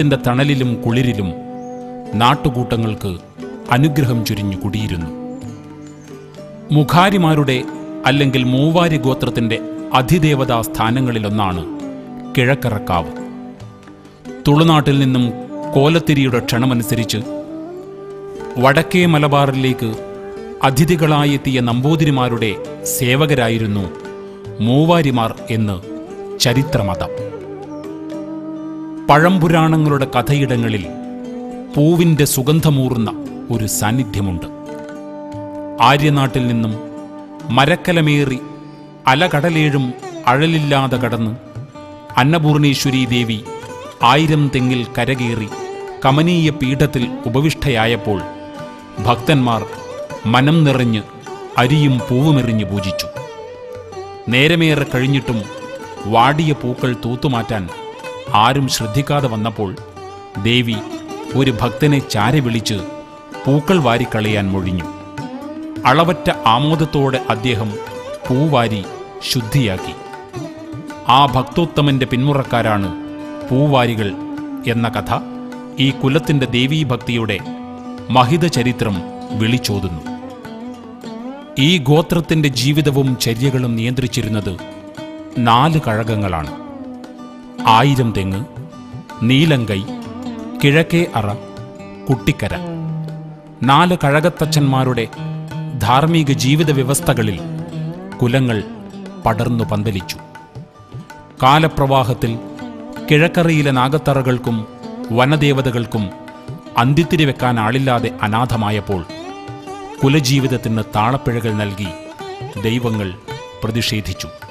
ത്തിന്റെ തണലിലും കുളിരിലും നാട്ടുകൂട്ടങ്ങൾക്ക് അനുഗ്രഹം ചുരിഞ്ഞു കുടിയിരുന്നു മുഖാരിമാരുടെ അല്ലെങ്കിൽ മൂവാരി ഗോത്രത്തിന്റെ അധിദേവതാ സ്ഥാനങ്ങളിലൊന്നാണ് കിഴക്കറക്കാവ് തുളുനാട്ടിൽ നിന്നും കോലത്തിരിയുടെ ക്ഷണമനുസരിച്ച് വടക്കേ മലബാറിലേക്ക് അതിഥികളായെത്തിയ നമ്പൂതിരിമാരുടെ സേവകരായിരുന്നു മൂവാരിമാർ എന്ന് ചരിത്രമതം പഴംപുരാണങ്ങളുടെ കഥയിടങ്ങളിൽ പൂവിൻ്റെ സുഗന്ധമൂർന്ന ഒരു സാന്നിധ്യമുണ്ട് ആര്യനാട്ടിൽ നിന്നും മരക്കലമേറി അലകടലേഴും അഴലില്ലാതെ കടന്ന് അന്നപൂർണേശ്വരി ദേവി ആയിരം തെങ്ങിൽ കരകേറി കമനീയ പീഠത്തിൽ ഉപവിഷ്ടയായപ്പോൾ ഭക്തന്മാർ മനം നിറഞ്ഞ് അരിയും പൂവുമെറിഞ്ഞ് പൂജിച്ചു നേരമേറെ കഴിഞ്ഞിട്ടും വാടിയ പൂക്കൾ തൂത്തുമാറ്റാൻ ആരും ശ്രദ്ധിക്കാതെ വന്നപ്പോൾ ദേവി ഒരു ഭക്തനെ ചാര വിളിച്ച് പൂക്കൾ വാരിക്കളയാൻ മൊഴിഞ്ഞു അളവറ്റ ആമോദത്തോടെ അദ്ദേഹം പൂവാരി ശുദ്ധിയാക്കി ആ ഭക്തോത്തമന്റെ പിന്മുറക്കാരാണ് പൂവാരികൾ എന്ന കഥ ഈ കുലത്തിന്റെ ദേവീഭക്തിയുടെ മഹിത ചരിത്രം വിളിച്ചോതുന്നു ഈ ഗോത്രത്തിന്റെ ജീവിതവും ചര്യകളും നിയന്ത്രിച്ചിരുന്നത് നാല് കഴകങ്ങളാണ് ആയിരം തെങ്ങ് നീലങ്കൈ കിഴക്കേ അറ കുട്ടിക്കര നാല് കഴകത്തച്ഛന്മാരുടെ ധാർമ്മിക ജീവിത വ്യവസ്ഥകളിൽ കുലങ്ങൾ പടർന്നു പന്തലിച്ചു കാലപ്രവാഹത്തിൽ കിഴക്കറയിലെ നാഗത്തറകൾക്കും വനദേവതകൾക്കും അന്ത്യത്തിരി വെക്കാൻ ആളില്ലാതെ അനാഥമായപ്പോൾ കുലജീവിതത്തിന് താളപ്പിഴകൾ നൽകി ദൈവങ്ങൾ പ്രതിഷേധിച്ചു